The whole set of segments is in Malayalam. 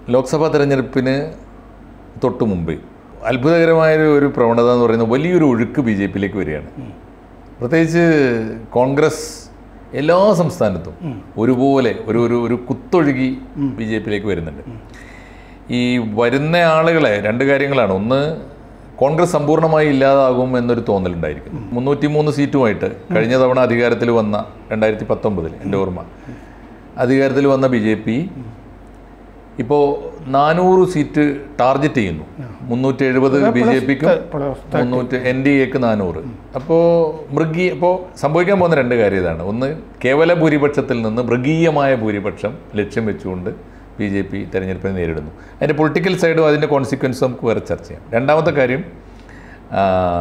ലോക്സഭാ തെരഞ്ഞെടുപ്പിന് തൊട്ട് മുമ്പ് അത്ഭുതകരമായ ഒരു പ്രവണത എന്ന് പറയുന്നത് വലിയൊരു ഒഴുക്ക് ബി ജെ പിയിലേക്ക് വരികയാണ് പ്രത്യേകിച്ച് കോൺഗ്രസ് എല്ലാ സംസ്ഥാനത്തും ഒരുപോലെ ഒരു ഒരു ഒരു കുത്തൊഴുകി ബി ജെ പിയിലേക്ക് വരുന്നുണ്ട് ഈ വരുന്ന ആളുകളെ രണ്ട് കാര്യങ്ങളാണ് ഒന്ന് കോൺഗ്രസ് സമ്പൂർണ്ണമായി ഇല്ലാതാകും എന്നൊരു തോന്നലുണ്ടായിരിക്കുന്നു മുന്നൂറ്റി മൂന്ന് സീറ്റുമായിട്ട് കഴിഞ്ഞ തവണ അധികാരത്തിൽ വന്ന രണ്ടായിരത്തി പത്തൊമ്പതിൽ എൻ്റെ ഓർമ്മ അധികാരത്തിൽ വന്ന ബി ജെ പി ഇപ്പോൾ നാനൂറ് സീറ്റ് ടാർഗറ്റ് ചെയ്യുന്നു മുന്നൂറ്റി എഴുപത് ബി ജെ പിക്കും മുന്നൂറ്റി എൻ ഡി എക്ക് നാനൂറ് അപ്പോൾ മൃഗീയ അപ്പോൾ സംഭവിക്കാൻ പോകുന്ന രണ്ട് കാര്യം ഇതാണ് ഒന്ന് കേവല ഭൂരിപക്ഷത്തിൽ നിന്ന് മൃഗീയമായ ഭൂരിപക്ഷം ലക്ഷ്യം വെച്ചുകൊണ്ട് ബി ജെ പി തെരഞ്ഞെടുപ്പിനെ നേരിടുന്നു അതിൻ്റെ പൊളിറ്റിക്കൽ സൈഡും അതിൻ്റെ കോൺസിക്വൻസും നമുക്ക് വേറെ ചർച്ച ചെയ്യാം രണ്ടാമത്തെ കാര്യം ആ,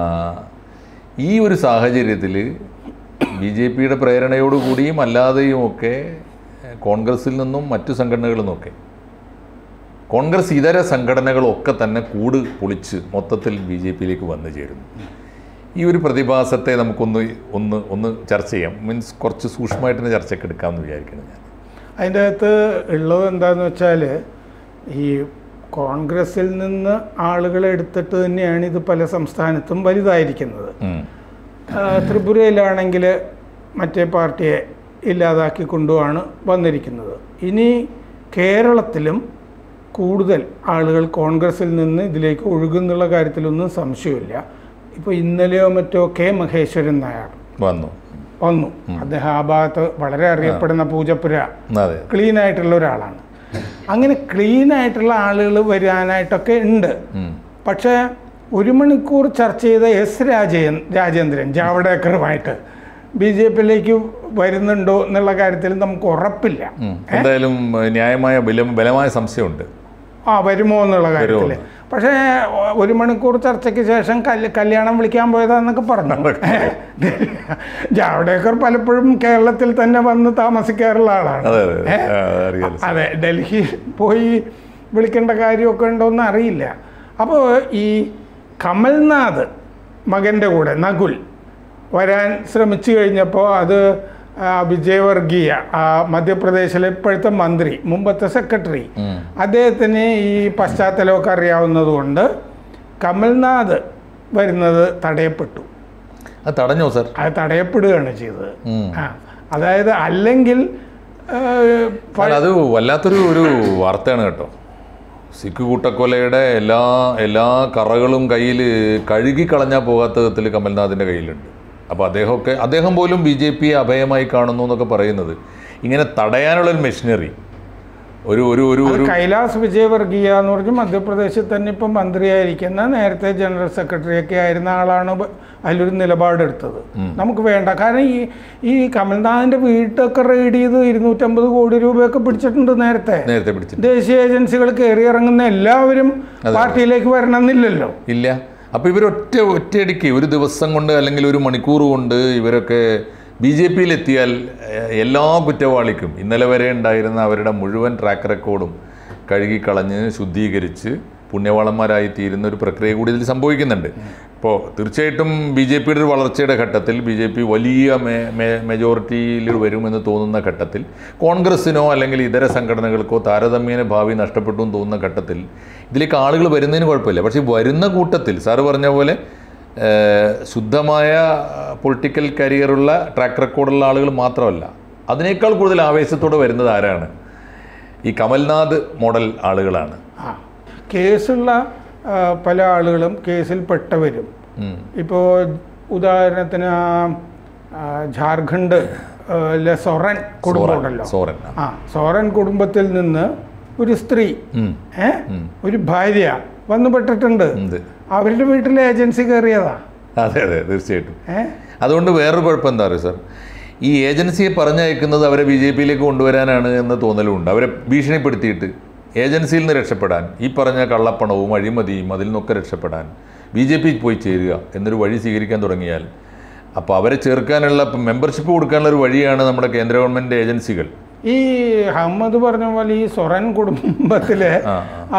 ഈ ഒരു സാഹചര്യത്തിൽ ബി ജെ പിയുടെ പ്രേരണയോടുകൂടിയും അല്ലാതെയും ഒക്കെ കോൺഗ്രസിൽ നിന്നും മറ്റു സംഘടനകളിൽ നിന്നൊക്കെ കോൺഗ്രസ് ഇതര സംഘടനകളൊക്കെ തന്നെ കൂട് പൊളിച്ച് മൊത്തത്തിൽ ബി ജെ പിയിലേക്ക് വന്നു ചേരുന്നു ഈ ഒരു പ്രതിഭാസത്തെ നമുക്കൊന്ന് ഒന്ന് ഒന്ന് ചർച്ച ചെയ്യാം മീൻസ് കുറച്ച് സൂക്ഷ്മമായിട്ട് തന്നെ ചർച്ചയ്ക്ക് എടുക്കാമെന്ന് വിചാരിക്കണം ഞാൻ അതിൻ്റെ അകത്ത് ഉള്ളത് എന്താന്ന് വെച്ചാൽ ഈ കോൺഗ്രസിൽ നിന്ന് ആളുകളെ എടുത്തിട്ട് തന്നെയാണ് ഇത് പല സംസ്ഥാനത്തും വലുതായിരിക്കുന്നത് ഉം. ആ, ത്രിപുരയിലാണെങ്കിൽ മറ്റേ പാർട്ടിയെ ഇല്ലാതാക്കി കൊണ്ടുമാണ് വന്നിരിക്കുന്നത് ഇനി കേരളത്തിലും കൂടുതൽ ആളുകൾ കോൺഗ്രസിൽ നിന്ന് ഇതിലേക്ക് ഒഴുകുന്നുള്ള കാര്യത്തിലൊന്നും സംശയമില്ല ഇപ്പോൾ ഇന്നലെയോ മറ്റോ കെ മഹേശ്വരൻ നായർ വന്നു വന്നു അദ്ദേഹം ആ ഭാഗത്ത് വളരെ അറിയപ്പെടുന്ന പൂജപ്പുര അതെ ക്ലീൻ ആയിട്ടുള്ള ഒരാളാണ് അങ്ങനെ ക്ലീൻ ആയിട്ടുള്ള ആളുകൾ വരാനായിട്ടൊക്കെ ഉണ്ട് ഉം. പക്ഷേ ഒരു മണിക്കൂർ ചർച്ച ചെയ്ത എസ് രാജേന്ദ്രൻ രാജേന്ദ്രൻ ജാവ്ഡേക്കറുമായിട്ട് ബി ജെ പിയിലേക്ക് വരുന്നുണ്ടോ എന്നുള്ള കാര്യത്തിൽ നമുക്ക് ഉറപ്പില്ല ഉം. എന്തായാലും ഏഹ്, ന്യായമായ ബലം ബലമായ സംശയമുണ്ട് ആ വരുമോ എന്നുള്ള കാര്യത്തിൽ പക്ഷേ ഒരു മണിക്കൂർ ചർച്ചയ്ക്ക് ശേഷം കല്യ കല്യാണം വിളിക്കാൻ പോയതാന്നൊക്കെ പറഞ്ഞു ജാവ്ഡേക്കർ പലപ്പോഴും കേരളത്തിൽ തന്നെ വന്ന് താമസിക്കാറുള്ള ആളാണ് അതെ അതെ അതെ. ആ, അറിയാലോ അതെ ഡൽഹി പോയി വിളിക്കേണ്ട കാര്യമൊക്കെ ഉണ്ടോയെന്ന് അറിയില്ല അപ്പോൾ ഈ കമൽനാഥ് മകൻ്റെ കൂടെ നകുൽ വരാൻ ശ്രമിച്ചു കഴിഞ്ഞപ്പോൾ അത് ആ, വിജയവർഗീയ ആ, മധ്യപ്രദേശിലെ ഇപ്പോഴത്തെ മന്ത്രി മുമ്പത്തെ സെക്രട്ടറി ഉം. അദ്ദേഹത്തിന് ഈ പശ്ചാത്തലമൊക്കെ അറിയാവുന്നതുകൊണ്ട് കമൽനാഥ് വരുന്നത് തടയപ്പെട്ടു അത് തടഞ്ഞോ സാർ അത് തടയപ്പെടുകയാണ് ചെയ്തത് ഉം. ആ അതായത് അല്ലെങ്കിൽ ആ, പ- അല്ല, അത് വല്ലാത്തൊരു ഒരു വാർത്തയാണ് കേട്ടോ സിഖ് കൂട്ടക്കൊലയുടെ എല്ലാ എല്ലാ കറകളും കയ്യിൽ കഴുകി കളഞ്ഞാൽ പോകാത്ത വിധത്തിൽ കമൽനാഥിൻ്റെ കയ്യിലുണ്ട് അപ്പോൾ അദ്ദേഹമൊക്കെ അദ്ദേഹം പോലും ബി ജെ പിയെ അഭയമായി കാണുന്നു എന്നൊക്കെ പറയുന്നത് ഇങ്ങനെ തടയാനുള്ളൊരു മെഷീനറി ഒരു ഒരു ഒരു അത് ഒരു കൈലാസ് വിജയവർഗീയ എന്ന് പറഞ്ഞ് മധ്യപ്രദേശിൽ തന്നെ ഇപ്പം മന്ത്രിയായിരിക്കുന്ന നേരത്തെ ജനറൽ സെക്രട്ടറി ഒക്കെ ആയിരുന്ന ആളാണ് ബ- അതിലൊരു നിലപാടെടുത്തത് നമുക്ക് വേണ്ട കാരണം ഈ ഈ കമൽനാഥിന്റെ വീട്ടൊക്കെ റെയ്ഡ് ചെയ്ത് ഇരുന്നൂറ്റമ്പത് കോടി രൂപയൊക്കെ പിടിച്ചിട്ടുണ്ട് നേരത്തെ നേരത്തെ പിടിച്ചിട്ട് ദേശീയ ഏജൻസികൾ കയറി ഇറങ്ങുന്ന എല്ലാവരും പാർട്ടിയിലേക്ക് വരണമെന്നില്ലല്ലോ ഇല്ല അപ്പോൾ ഇവരൊറ്റ ഒറ്റയടിക്ക് ഒരു ദിവസം കൊണ്ട് അല്ലെങ്കിൽ ഒരു മണിക്കൂർ കൊണ്ട് ഇവരൊക്കെ ബി ജെ പിയിലെത്തിയാൽ ഏഹ്, എല്ലാ കുറ്റവാളിക്കും ഇന്നലെ വരെ ഉണ്ടായിരുന്ന അവരുടെ മുഴുവൻ ട്രാക്ക് റെക്കോർഡും കഴുകിക്കളഞ്ഞ് ശുദ്ധീകരിച്ച് പുണ്യവാളന്മാരായി തീരുന്ന ഒരു പ്രക്രിയ കൂടി ഇതിൽ സംഭവിക്കുന്നുണ്ട് ഇപ്പോൾ തീർച്ചയായിട്ടും ബി ജെ പിയുടെ ഒരു വളർച്ചയുടെ ഘട്ടത്തിൽ ബി ജെ പി വലിയ മേ മേ- മെജോറിറ്റിയിൽ വരുമെന്ന് തോന്നുന്ന ഘട്ടത്തിൽ കോൺഗ്രസ്സിനോ അല്ലെങ്കിൽ ഇതര സംഘടനകൾക്കോ താരതമ്യേന ഭാവി നഷ്ടപ്പെട്ടു എന്ന് തോന്നുന്ന ഘട്ടത്തിൽ ഇതിലേക്ക് ആളുകൾ വരുന്നതിന് കുഴപ്പമില്ല പക്ഷേ വരുന്ന കൂട്ടത്തിൽ സാറ് പറഞ്ഞ പോലെ ഏഹ്, ശുദ്ധമായ പൊളിറ്റിക്കൽ കരിയറുള്ള ട്രാക്ക് റെക്കോർഡുള്ള ആളുകൾ മാത്രമല്ല അതിനേക്കാൾ കൂടുതൽ ആവേശത്തോടെ വരുന്നത് ആരാണ് ഈ കമൽനാഥ് മോഡൽ ആളുകളാണ് ആ കേസുള്ള ആ, പല ആളുകളും കേസിൽ പെട്ടവരും ഉം. ഇപ്പോൾ ഉദാഹരണത്തിന് ആ, ആ, ജാർഖണ്ഡ് ആ, ലെ സൊറൻ കുടുംബമുണ്ടല്ലോ സോറൻ ആ. ആ സോറൻ കുടുംബത്തിൽ നിന്ന് ഒരു സ്ത്രീ ഉം. ഏ ഒരു ഭാര്യ വന്നു പെട്ടിട്ടുണ്ട് ഉണ്ട് അവരുടെ വീട്ടിലെ ഏജൻസി കയറിയതാ അതെ അതെ തീർച്ചയായിട്ടും ഏ അതുകൊണ്ട് വേറൊരു കുഴപ്പം എന്താ പറയുക സാർ ഈ ഏജൻസിയെ പറഞ്ഞയക്കുന്നത് അവരെ ബി ജെ പിയിലേക്ക് കൊണ്ടുവരാനാണ് എന്ന് തോന്നലുമുണ്ട് അവരെ ഭീഷണിപ്പെടുത്തിയിട്ട് ഏജൻസിയിൽ നിന്ന് രക്ഷപ്പെടാൻ ഈ പറഞ്ഞ കള്ളപ്പണവും അഴിമതിയും അതിൽ നിന്നൊക്കെ രക്ഷപ്പെടാൻ ബി ജെ പി പോയി ചേരുക എന്നൊരു വഴി സ്വീകരിക്കാൻ തുടങ്ങിയാൽ അപ്പോൾ അവരെ ചേർക്കാനുള്ള മെമ്പർഷിപ്പ് കൊടുക്കാനുള്ള ഒരു വഴിയാണ് നമ്മുടെ കേന്ദ്ര ഗവൺമെൻറ് ഏജൻസികൾ ഈ അഹമ്മദ് പറഞ്ഞ പോലെ ഈ സൊറൻ കുടുംബത്തിലെ ആ, ആ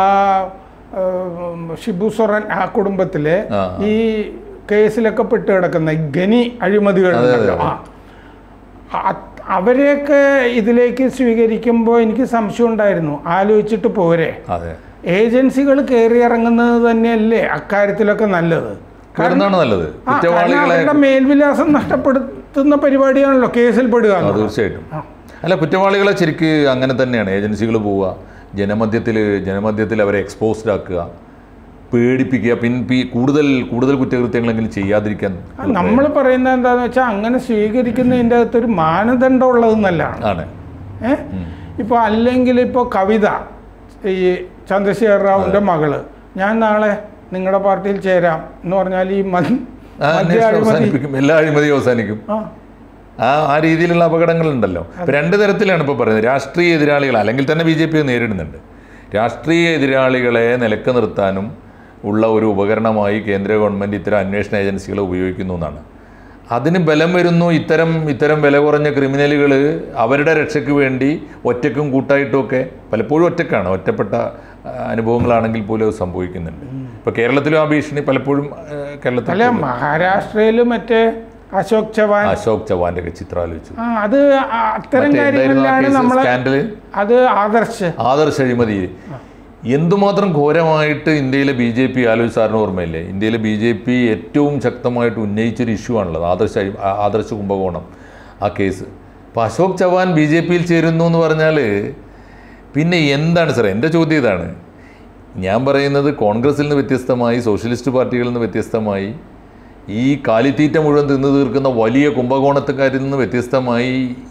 ആ, ഷിബു സൊറൻ ആ കുടുംബത്തിലെ ആ, ഈ കേസിലൊക്കെ പെട്ട് കിടക്കുന്ന ഈ ഖനി അഴിമതികൾ ഉണ്ടല്ലോ. ആ. അ- അവരെയൊക്കെ ഇതിലേക്ക് സ്വീകരിക്കുമ്പോൾ എനിക്ക് സംശയം ഉണ്ടായിരുന്നു ആലോചിച്ചിട്ട് പോരെ അതെ ഏജൻസികൾ കയറി ഇറങ്ങുന്നത് തന്നെയല്ലേ അക്കാര്യത്തിലൊക്കെ നല്ലത് എന്താണ് നല്ലത് ആ, കാരണം കുറ്റവാളികളെ അവരുടെ മേൽവിലാസം നഷ്ടപ്പെടുത്തുന്ന പരിപാടിയാണല്ലോ കേസിൽ പെടുക ആ, എന്നുള്ളത്. തീർച്ചയായിട്ടും അല്ല കുറ്റവാളികളെ ശരിക്ക് അങ്ങനെ തന്നെയാണ് ഏജൻസികൾ പോവുക ജനമധ്യത്തിൽ ജനമധ്യത്തിൽ അവരെ എക്സ്പോസ്ഡ് ആക്കുക പേടിപ്പിക്കുക പിൻ പി കൂടുതൽ കൂടുതൽ കുറ്റകൃത്യങ്ങളെങ്കിലും ചെയ്യാതിരിക്കാൻ നമ്മൾ പറയുന്നത് എന്താന്ന് വെച്ചാൽ അങ്ങനെ സ്വീകരിക്കുന്നതിൻ്റെ അകത്തൊരു മാനദണ്ഡം ഉള്ളതെന്നല്ലാണ് ആണ് ഏ ഇപ്പോൾ അല്ലെങ്കിൽ ഇപ്പോൾ കവിത ഈ ചന്ദ്രശേഖർ റാവുവിൻ്റെ മകള് ഞാൻ നാളെ നിങ്ങളുടെ പാർട്ടിയിൽ ചേരാം എന്ന് പറഞ്ഞാൽ ഈ മൻ ആ മദ്യ അന്വേഷണം അഴിമതി അവസാനിപ്പിക്കും എല്ലാ അഴിമതിയും അവസാനിക്കും ആ ആ ആ രീതിയിലുള്ള അപകടങ്ങളുണ്ടല്ലോ ഇപ്പൊ രണ്ട് തരത്തിലാണ് ഇപ്പോൾ പറയുന്നത് രാഷ്ട്രീയ എതിരാളികൾ അല്ലെങ്കിൽ തന്നെ ബി ജെ പി നേരിടുന്നുണ്ട് രാഷ്ട്രീയ എതിരാളികളെ നിലക്ക് നിർത്താനും ഉള്ള ഒരു ഉപകരണമായി കേന്ദ്ര ഗവൺമെൻറ് ഇത്തരം അന്വേഷണ ഏജൻസികളെ ഉപയോഗിക്കുന്നു എന്നാണ് അതിന് ബലം വരുന്നു ഇത്തരം ഇത്തരം വില കുറഞ്ഞ ക്രിമിനലുകൾ അവരുടെ രക്ഷയ്ക്ക് വേണ്ടി ഒറ്റക്കും കൂട്ടായിട്ടും ഒക്കെ പലപ്പോഴും ഒറ്റക്കാണ് ഒറ്റപ്പെട്ട ആ, അനുഭവങ്ങളാണെങ്കിൽ പോലും അത് സംഭവിക്കുന്നുണ്ട് ഇപ്പോൾ കേരളത്തിലും ആ ഭീഷണി പലപ്പോഴും ആ, കേരളത്തിൽ അല്ല മഹാരാഷ്ട്രയിൽ മറ്റേ അശോക് ചവാൻ അശോക് ചവാന്റെ ഒക്കെ ചിത്രം ആലോചിച്ചു ആ അത് ആ അത്തരം മറ്റേ എന്തായിരുന്നു ആ കാര്യങ്ങളിലാണ് കേസ്? നമ്മൾ സ്കാൻഡല് അത് ആദർശ് ആദർശ അഴിമതി എന്തുമാത്രം ഘോരമായിട്ട് ഇന്ത്യയിലെ ബി ജെ പി ആലോചിച്ച് സാറിന് ഓർമ്മയില്ലേ ഇന്ത്യയിലെ ബി ജെ പി ഏറ്റവും ശക്തമായിട്ട് ഉന്നയിച്ചൊരു ഇഷ്യൂ ആണുള്ളത് ആദർശ അഴി- ആ- ആദർശ കുംഭകോണം ആ കേസ് അപ്പോൾ അശോക് ചവാൻ ബി ജെ പിയിൽ ചേരുന്നു എന്ന് പറഞ്ഞാൽ പിന്നെ എന്താണ് സാർ എൻ്റെ ചോദ്യം ഇതാണ് ഞാൻ പറയുന്നത് കോൺഗ്രസിൽ നിന്ന് വ്യത്യസ്തമായി സോഷ്യലിസ്റ്റ് പാർട്ടികളിൽ നിന്ന് വ്യത്യസ്തമായി ഈ കാലിത്തീറ്റ മുഴുവൻ തിന്നു തീർക്കുന്ന വലിയ കുംഭകോണത്തുകാരിൽ നിന്ന് വ്യത്യസ്തമായി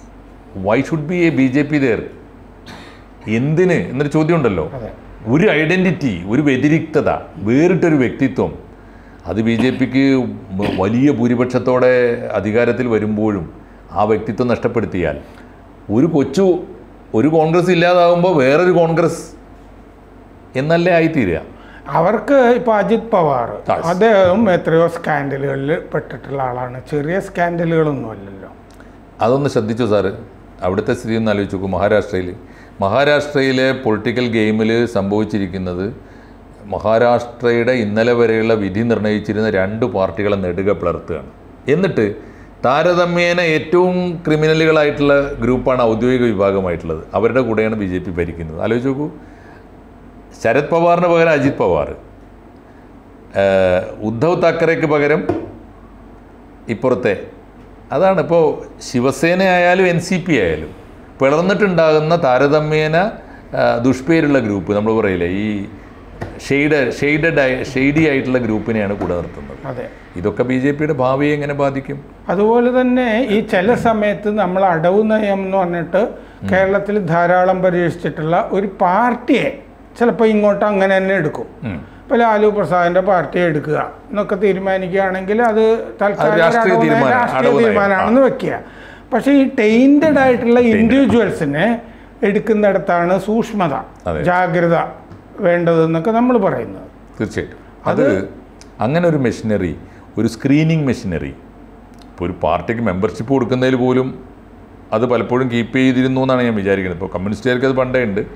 why should be a B J P there എന്തിന് എന്നൊരു ചോദ്യം ഉണ്ടല്ലോ അതെ. ഒരു ഐഡന്റിറ്റി ഒരു വ്യതിരിക്തത വേറിട്ടൊരു വ്യക്തിത്വം അത് ബി ജെ പിക്ക് വലിയ ഭൂരിപക്ഷത്തോടെ അധികാരത്തിൽ വരുമ്പോഴും ആ വ്യക്തിത്വം നഷ്ടപ്പെടുത്തിയാൽ ഒരു കൊച്ചു ഒരു കോൺഗ്രസ് ഇല്ലാതാകുമ്പോൾ വേറൊരു കോൺഗ്രസ് എന്നല്ലേ ആയിത്തീരുക അവർക്ക് ഇപ്പൊ അജിത് പവാർ Yes. അദ്ദേഹം എത്രയോ സ്കാൻഡലുകളിൽ പെട്ടിട്ടുള്ള ആളാണ് ചെറിയ സ്കാൻഡലുകളൊന്നും അല്ലല്ലോ അതൊന്ന് ശ്രദ്ധിച്ചു സാറ് അവിടുത്തെ സ്ഥിതി ഒന്ന് ആലോചിച്ച് നോക്കൂ മഹാരാഷ്ട്രയിൽ മഹാരാഷ്ട്രയിലെ പൊളിറ്റിക്കൽ ഗെയിമിൽ സംഭവിച്ചിരിക്കുന്നത് മഹാരാഷ്ട്രയുടെ ഇന്നലെ വരെയുള്ള വിധി നിർണ്ണയിച്ചിരുന്ന രണ്ട് പാർട്ടികളെ നെടുക പിളർത്തുകയാണ് എന്നിട്ട് താരതമ്യേന ഏറ്റവും ക്രിമിനലുകളായിട്ടുള്ള ഗ്രൂപ്പാണ് ഔദ്യോഗിക വിഭാഗമായിട്ടുള്ളത് അവരുടെ കൂടെയാണ് ബി ജെ പി ഭരിക്കുന്നത് ആലോചിച്ച് നോക്കൂ ശരത് പവാറിന് പകരം അജിത് പവാർ ഏഹ് ഉദ്ധവ് താക്കറേക്ക് പകരം ഇപ്പുറത്തെ അതാണ് ഇപ്പോൾ ശിവസേന ആയാലും എൻ സി പി ആയാലും പിളർന്നിട്ടുണ്ടാകുന്ന താരതമ്യേന ആ, ദുഷ്പേരുള്ള ഗ്രൂപ്പ് നമ്മൾ പറയില്ലേ ഈ ഷെയ്ഡ് ഷെയ്ഡഡ് ആയ ഷെയ്ഡി ആയിട്ടുള്ള ഗ്രൂപ്പിനെയാണ് കൂടെ നിർത്തുന്നത് അതെ ഇതൊക്കെ ബി ജെ പിയുടെ ഭാവിയെ എങ്ങനെ ബാധിക്കും അതുപോലെ തന്നെ ഈ ചില സമയത്ത് നമ്മൾ അടവ് നയം എന്ന് പറഞ്ഞിട്ട് കേരളത്തിൽ ധാരാളം പരീക്ഷിച്ചിട്ടുള്ള ഒരു പാർട്ടിയെ ചിലപ്പോൾ ഇങ്ങോട്ട് അങ്ങനെ തന്നെ എടുക്കും ഉം. ഇപ്പോൾ ലാലു പ്രസാദിന്റെ പാർട്ടി എടുക്കുക എന്നൊക്കെ തീരുമാനിക്കുകയാണെങ്കിൽ അത് തൽക്കാലം അത് രാഷ്ട്രീയ ഒരു അടവ് നയം- തീരുമാനം, രാഷ്ട്രീയ അടവ് നയം. തീരുമാനമാണെന്ന് വെക്കുക പക്ഷേ ഈ ടൈൻറ്റഡ് ആയിട്ടുള്ള ഇൻഡിവിജ്വൽസിനെ എടുക്കുന്നിടത്താണ് സൂക്ഷ്മത അതെ. ജാഗ്രത വേണ്ടതെന്നൊക്കെ നമ്മൾ പറയുന്നത് തീർച്ചയായിട്ടും അത് അങ്ങനെ ഒരു മെഷീനറി ഒരു സ്ക്രീനിങ് മെഷീനറി ഇപ്പോൾ ഒരു പാർട്ടിക്ക് മെമ്പർഷിപ്പ് കൊടുക്കുന്നതിൽ പോലും അത് പലപ്പോഴും കീപ്പ് ചെയ്തിരുന്നു എന്നാണ് ഞാൻ വിചാരിക്കുന്നത് ഇപ്പോൾ കമ്മ്യൂണിസ്റ്റുകാർക്ക് അത് പണ്ടേ ഉണ്ട്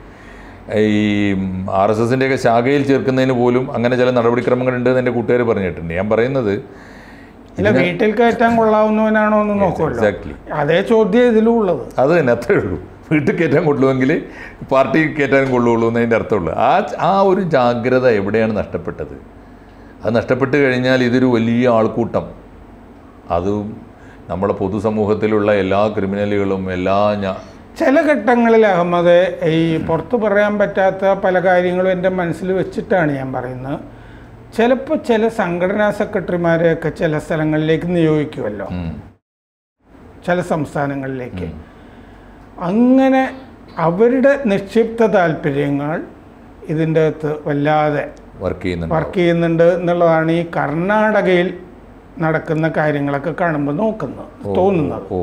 ഈ ആർ എസ് എസിൻ്റെയൊക്കെ ശാഖയിൽ ചേർക്കുന്നതിന് പോലും അങ്ങനെ ചില നടപടിക്രമങ്ങളുണ്ട് എന്ന് എൻ്റെ കൂട്ടുകാർ പറഞ്ഞിട്ടുണ്ട് ഞാൻ പറയുന്നത് ഇല്ല വീട്ടിൽ കയറ്റാൻ കൊള്ളാവുന്നവനാണോ എന്ന് നോക്കുമല്ലോ എക്സാക്ട്ലി അതേ ചോദ്യം ഇതിലും ഉള്ളത് അത് തന്നെ അത്രേ ഉള്ളൂ വീട്ടിൽ കയറ്റാൻ കൊള്ളുമെങ്കിൽ പാർട്ടി കയറ്റാനും കൊള്ളുള്ളൂ എന്നതിൻ്റെ അർത്ഥമുള്ളൂ ആ ആ ഒരു ജാഗ്രത എവിടെയാണ് നഷ്ടപ്പെട്ടത് അത് നഷ്ടപ്പെട്ട് കഴിഞ്ഞാൽ ഇതൊരു വലിയ ആൾക്കൂട്ടം അതും നമ്മുടെ പൊതുസമൂഹത്തിലുള്ള എല്ലാ ക്രിമിനലുകളും എല്ലാ ഞാ ചില ഘട്ടങ്ങളിൽ അഹമ്മദ് ഈ പുറത്ത് പറയാൻ പറ്റാത്ത പല കാര്യങ്ങളും എൻ്റെ മനസ്സിൽ വെച്ചിട്ടാണ് ഞാൻ പറയുന്നത് ചിലപ്പോൾ ചില സംഘടനാ സെക്രട്ടറിമാരെയൊക്കെ ചില സ്ഥലങ്ങളിലേക്ക് നിയോഗിക്കുമല്ലോ ഉം, ചില സംസ്ഥാനങ്ങളിലേക്ക് അങ്ങനെ അവരുടെ നിക്ഷിപ്ത താല്പര്യങ്ങൾ ഇതിൻ്റെ അകത്ത് വല്ലാതെ വർക്ക് ചെയ്യുന്നുണ്ട് വർക്ക് ചെയ്യുന്നുണ്ട് എന്നുള്ളതാണ് ഈ കർണാടകയിൽ നടക്കുന്ന കാര്യങ്ങളൊക്കെ കാണുമ്പോൾ നോക്കുന്നത് തോന്നുന്നത് ഓ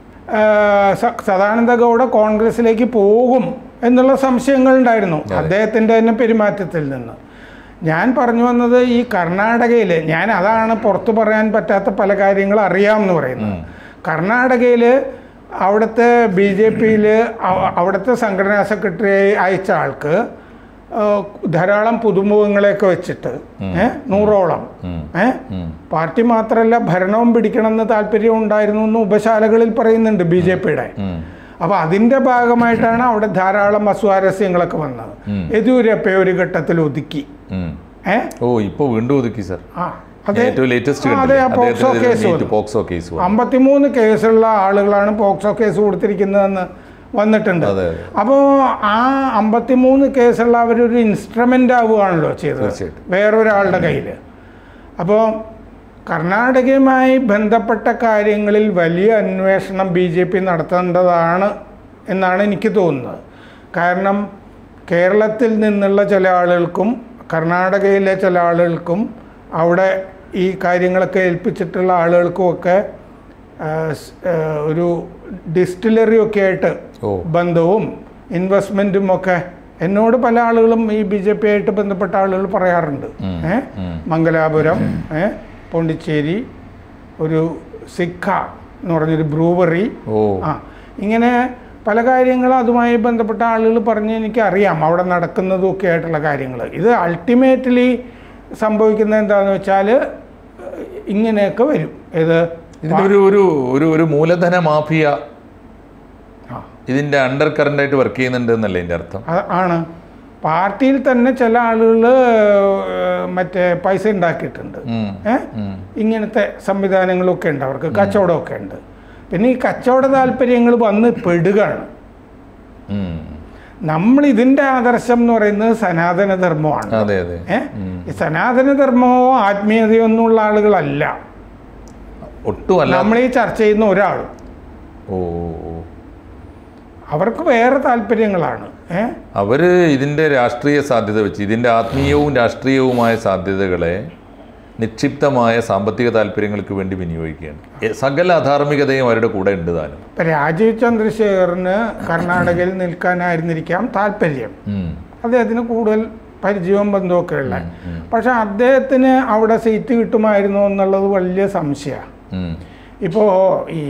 ആഹ് സ- സദാനന്ദ ഗൗഡ കോൺഗ്രസിലേക്ക് പോകും എന്നുള്ള സംശയങ്ങളുണ്ടായിരുന്നു അദ്ദേഹത്തിൻ്റെ തന്നെ പെരുമാറ്റത്തിൽ നിന്ന് ഞാൻ പറഞ്ഞു വന്നത് ഈ കർണാടകയിൽ ഞാൻ അതാണ് പുറത്തു പറയാൻ പറ്റാത്ത പല കാര്യങ്ങളും അറിയാമെന്ന് പറയുന്നത് കർണാടകയിൽ അവിടുത്തെ ബി ജെ പിയിൽ അവിടുത്തെ സംഘടനാ സെക്രട്ടറി അയച്ച ആൾക്ക് ആ, ധാരാളം പുതുമുഖങ്ങളെയൊക്കെ വെച്ചിട്ട് ഏ നൂറോളം ഉം. ഏ ഉം. പാർട്ടി മാത്രമല്ല ഭരണവും പിടിക്കണമെന്ന് താല്പര്യം ഉണ്ടായിരുന്നു എന്ന് ഉപശാലകളിൽ പറയുന്നുണ്ട് ബി ജെ പിയുടെ ഉം. അപ്പൊ അതിന്റെ ഭാഗമായിട്ടാണ് അവിടെ ധാരാളം അസ്വാരസ്യങ്ങളൊക്കെ വന്നത് ഉം. യെദ്യൂരപ്പയെ ഒരു ഘട്ടത്തിൽ ഒതുക്കി ഉം. ഏ ഓ ഇപ്പൊ വീണ്ടും ഒതുക്കി സർ ആ അതെ ഏറ്റവും ലേറ്റസ്റ്റ് ആ, അതെ ആ പോക്സോ കേസ് വന്നു. പോക്സോ കേസ് വന്നു. അമ്പത്തിമൂന്ന് കേസുള്ള ആളുകളാണ് പോക്സോ കേസ് കൊടുത്തിരിക്കുന്നതെന്ന് വന്നിട്ടുണ്ട് അതെ അതെ അപ്പോൾ ആ അമ്പത്തിമൂന്ന് കേസുള്ള അവരൊരു ഇൻസ്ട്രുമെൻ്റ് ആവുകയാണല്ലോ ചെയ്തത് തീർച്ചയായിട്ടും. വേറൊരാളുടെ കയ്യിൽ അപ്പോൾ കർണാടകയുമായി ബന്ധപ്പെട്ട കാര്യങ്ങളിൽ വലിയ അന്വേഷണം ബി ജെ പി നടത്തേണ്ടതാണ് എന്നാണ് എനിക്ക് തോന്നുന്നത് കാരണം കേരളത്തിൽ നിന്നുള്ള ചില ആളുകൾക്കും കർണാടകയിലെ ചില ആളുകൾക്കും അവിടെ ഈ കാര്യങ്ങളൊക്കെ ഏൽപ്പിച്ചിട്ടുള്ള ആളുകൾക്കുമൊക്കെ ആ, സ്- ആ, ഒരു ഡിസ്റ്റിലറി ഒക്കെ ആയിട്ട് ഓ ബന്ധവും ഇൻവെസ്റ്റ്മെൻറ്റും ഒക്കെ എന്നോട് പല ആളുകളും ഈ ബി ജെ പി ആയിട്ട് ബന്ധപ്പെട്ട ആളുകൾ പറയാറുണ്ട് ഉം, ഏ ഉം. മംഗലാപുരം ഏ പോണ്ടിച്ചേരി ഒരു സിക്ക എന്ന് പറഞ്ഞൊരു ബ്രൂവറി ഓ ആ ഇങ്ങനെ പല കാര്യങ്ങളും അതുമായി ബന്ധപ്പെട്ട ആളുകൾ പറഞ്ഞ് എനിക്കറിയാം അവിടെ നടക്കുന്നതും ഒക്കെ ആയിട്ടുള്ള കാര്യങ്ങൾ ഇത് അൾട്ടിമേറ്റ്ലി സംഭവിക്കുന്നത് എന്താണെന്ന് വെച്ചാൽ ഇങ്ങനെയൊക്കെ വരും ഇത് ഇതിന്റെ ഒരു ഒരു ഒരു ഒരു മൂലധന മാഫിയ ആ ഇതിന്റെ അണ്ടർ കറന്റ് ആയിട്ട് വർക്ക് ചെയ്യുന്നുണ്ട് എന്നല്ലേ ഇതിന്റെ അർത്ഥം അത് ആണ് പാർട്ടിയിൽ തന്നെ ചില ആളുകൾ മറ്റേ പൈസ ഉണ്ടാക്കിയിട്ടുണ്ട് ഉം. ഏ ഉം. ഇങ്ങനത്തെ സംവിധാനങ്ങളൊക്കെ ഉണ്ട് അവർക്ക് കച്ചവടമൊക്കെ ഉണ്ട് പിന്നെ ഈ കച്ചവട താല്പര്യങ്ങൾ വന്ന് പെടുകയാണ് ഉം. നമ്മൾ ഇതിൻ്റെ ആദർശം എന്ന് പറയുന്നത് സനാതന ധർമ്മമാണ് അതെ അതെ ഏ ഈ സനാതന ധർമ്മമോ ആത്മീയതയോ ഒന്നുമുള്ള ആളുകളല്ല ഒട്ടും അല്ല നമ്മൾ ഈ ചർച്ച ചെയ്യുന്ന ഒരാൾ ഓ ഓ, ഓ. അവർക്ക് വേറെ താല്പര്യങ്ങളാണ് ഏ അവര് ഇതിന്റെ രാഷ്ട്രീയ സാധ്യത വെച്ച് ഇതിന്റെ ആത്മീയവും രാഷ്ട്രീയവുമായ സാധ്യതകളെ നിക്ഷിപ്തമായ സാമ്പത്തിക താല്പര്യങ്ങൾക്ക് വേണ്ടി വിനിയോഗിക്കുകയാണ് എ- സകല അധാർമികതയും അവരുടെ കൂടെ ഉണ്ട് താനും ഇപ്പം രാജീവ് ചന്ദ്രശേഖറിന് കർണാടകയിൽ നിൽക്കാനായിരുന്നിരിക്കാം താല്പര്യം ഉം. അദ്ദേഹത്തിന് കൂടുതൽ പരിചയവും ബന്ധമൊക്കെ ഉള്ള പക്ഷെ അദ്ദേഹത്തിന് അവിടെ സീറ്റ് കിട്ടുമായിരുന്നോ എന്നുള്ളത് വലിയ സംശയമാണ് ഉം. ഇപ്പോൾ ഈ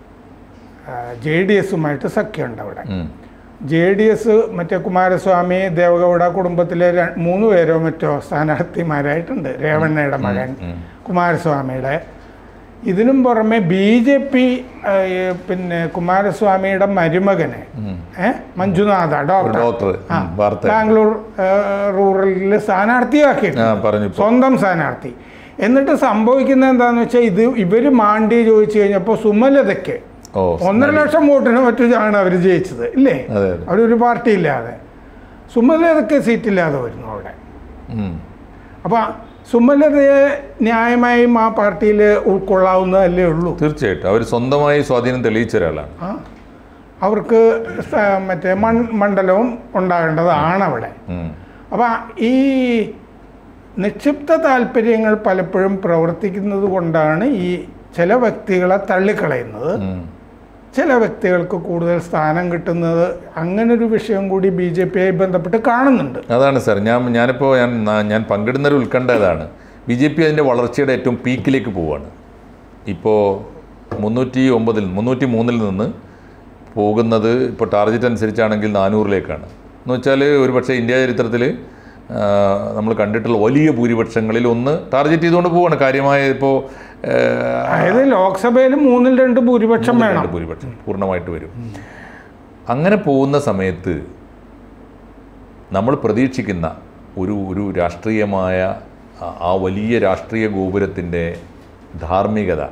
ജെ ഡി എസുമായിട്ട് സഖ്യമുണ്ട് അവിടെ ഉം. ജെ ഡി എസ് മറ്റേ കുമാരസ്വാമി ദേവഗൗഡ കുടുംബത്തിലെ ര- മൂന്ന് പേരോ മറ്റോ സ്ഥാനാർത്ഥിമാരായിട്ടുണ്ട് രേവണ്ണയുടെ മകൻ ഉം. കുമാരസ്വാമിയുടെ ഇതിനും പുറമെ ബി ജെ പി പിന്നെ കുമാരസ്വാമിയുടെ മരുമകനെ ഉം. ഏ മഞ്ജുനാഥ ഒരു ഡോക്ടർ ഡോക്ടർ ആ, ഉം, വാർത്ത ബാംഗ്ലൂർ റൂറലിൽ സ്ഥാനാർത്ഥിയാക്കിയിട്ടുണ്ട് ആ പറഞ്ഞു ഇപ്പൊ. സ്വന്തം സ്ഥാനാർത്ഥി എന്നിട്ട് സംഭവിക്കുന്നത് എന്താണെന്ന് വെച്ചാൽ ഇത് ഇവർ മാണ്ടി ചോദിച്ചു കഴിഞ്ഞപ്പോൾ സുമലതയ്ക്ക് ഓ ഒന്നര ലക്ഷം വോട്ടിന് മറ്റാണ് അവർ ജയിച്ചത് ഇല്ലേ അതെ അതെ അവരൊരു പാർട്ടി ഇല്ലാതെ സുമലതയ്ക്ക് സീറ്റില്ലാതെ വരുന്നു അവിടെ ഉം. അപ്പോൾ സുമലതയെ ന്യായമായും ആ പാർട്ടിയിൽ ഉൾക്കൊള്ളാവുന്നതല്ലേ ഉള്ളൂ തീർച്ചയായിട്ടും അവർ സ്വന്തമായി സ്വാധീനം തെളിയിച്ച ഒരാളാണ് ആ അവർക്ക് സ- മറ്റേ മൺ മണ്ഡലവും ഉണ്ടാകേണ്ടതാണ് അവിടെ ഉം. അപ്പം ഈ നിക്ഷിപ്ത താല്പര്യങ്ങൾ പലപ്പോഴും പ്രവർത്തിക്കുന്നത് കൊണ്ടാണ് ഈ ചില വ്യക്തികളെ തള്ളിക്കളയുന്നത് ഉം. ചില വ്യക്തികൾക്ക് കൂടുതൽ സ്ഥാനം കിട്ടുന്നത് അങ്ങനൊരു വിഷയം കൂടി ബി ജെ പിയായി ബന്ധപ്പെട്ട് കാണുന്നുണ്ട് അതാണ് സാർ ഞാൻ ഞാനിപ്പോൾ ഞാൻ ഞാൻ പങ്കിടുന്ന ഒരു ഉത്കണ്ഠ ഇതാണ് ബി ജെ പി അതിൻ്റെ വളർച്ചയുടെ ഏറ്റവും പീക്കിലേക്ക് പോവുകയാണ് ഇപ്പോൾ മുന്നൂറ്റി ഒമ്പതിൽ മുന്നൂറ്റി മൂന്നിൽ നിന്ന് പോകുന്നത് ഇപ്പോൾ ടാർഗറ്റ് അനുസരിച്ചാണെങ്കിൽ നാനൂറിലേക്കാണ് എന്ന് വെച്ചാൽ ഒരു പക്ഷേ ഇന്ത്യ ചരിത്രത്തിൽ നമ്മൾ കണ്ടിട്ടുള്ള വലിയ ഭൂരിപക്ഷങ്ങളിൽ ഒന്ന് ടാർഗറ്റ് ചെയ്തുകൊണ്ട് പോവുകയാണ് കാര്യമായ ഇപ്പോൾ അതായത് ലോക്സഭയിൽ മൂന്നിൽ രണ്ട് ഭൂരിപക്ഷം വേണം ഭൂരിപക്ഷം പൂർണ്ണമായിട്ട് വരും അങ്ങനെ പോകുന്ന സമയത്ത് നമ്മൾ പ്രതീക്ഷിക്കുന്ന ഒരു ഒരു രാഷ്ട്രീയമായ ആ- ആ വലിയ രാഷ്ട്രീയ ഗോപുരത്തിൻ്റെ ധാർമ്മികത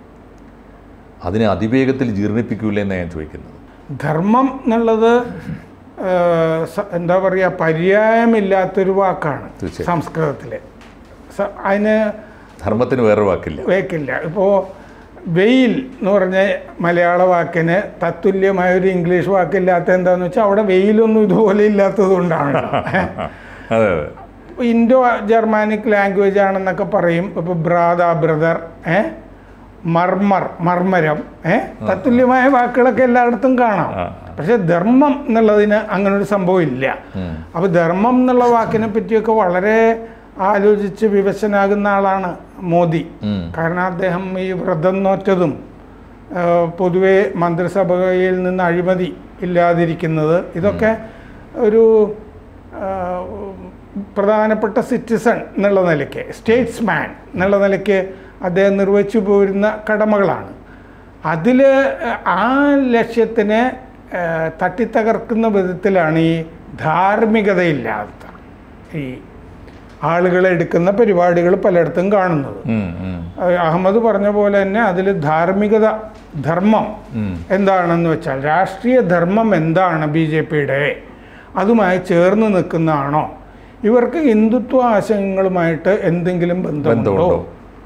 അതിനെ അതിവേഗത്തിൽ ജീർണിപ്പിക്കൂലേ എന്നാണ് ഞാൻ ചോദിക്കുന്നത് ധർമ്മം എന്നുള്ളത് ആ, സ- എന്താ പറയുക പര്യായമില്ലാത്തൊരു വാക്കാണ് തീർച്ചയായും. സംസ്കൃതത്തിൽ അതിന് ധർമ്മത്തിന് വേറെ വാക്കില്ല വേക്കില്ല ഇപ്പോൾ വെയിൽ എന്ന് പറഞ്ഞ മലയാള വാക്കിന് തത്തുല്യമായ ഒരു ഇംഗ്ലീഷ് വാക്കില്ലാത്ത എന്താന്ന് വെച്ചാൽ അവിടെ വെയിലൊന്നും ഇതുപോലെ ഇല്ലാത്തത് കൊണ്ടാണ് അതെ അതെ ഇൻഡോ ജർമാനിക് ലാംഗ്വേജ് ആണെന്നൊക്കെ പറയും ഇപ്പോൾ ബ്രാദ ബ്രദർ ഏ മർമർ മർമരം ഏ തത്തുല്യമായ വാക്കുകളൊക്കെ എല്ലായിടത്തും കാണാം ആ. പക്ഷെ ധർമ്മം എന്നുള്ളതിന് അങ്ങനെ ഒരു സംഭവം ഇല്ല ഉം. അപ്പോൾ ധർമ്മം എന്നുള്ള വാക്കിനെ പറ്റിയൊക്കെ വളരെ ആലോചിച്ച് വിവശനാകുന്ന ആളാണ് മോദി ഉം. കാരണം അദ്ദേഹം ഈ വ്രതം നോറ്റതും ആ, പൊതുവെ മന്ത്രിസഭയിൽ നിന്ന് അഴിമതി ഇല്ലാതിരിക്കുന്നത് ഇതൊക്കെ ഒരു ആ, ആ, പ്രധാനപ്പെട്ട സിറ്റിസൺ എന്നുള്ള നിലയ്ക്ക് സ്റ്റേറ്റ്സ്മാൻ എന്നുള്ള നിലയ്ക്ക് അദ്ദേഹം നിർവഹിച്ചു പോരുന്ന കടമകളാണ് അതിൽ ആ ലക്ഷ്യത്തിനെ ആ, തട്ടിത്തകർക്കുന്ന വിധത്തിലാണ് ഈ ധാർമ്മികതയില്ലാത്ത ഈ ആളുകളെ എടുക്കുന്ന പരിപാടികൾ പലയിടത്തും കാണുന്നത് ഉം, ഉം, അഹ് അഹമ്മദ് പറഞ്ഞ പോലെ തന്നെ അതിൽ ധാർമ്മികത ധർമ്മം ഉം. എന്താണെന്ന് വെച്ചാൽ രാഷ്ട്രീയ ധർമ്മം എന്താണ് ബി ജെ പിയുടെ അതുമായി ചേർന്ന് നിൽക്കുന്നതാണോ ഇവർക്ക് ഹിന്ദുത്വ ആശയങ്ങളുമായിട്ട് എന്തെങ്കിലും ബന്ധമുണ്ടോ ബന്ധമുണ്ടോ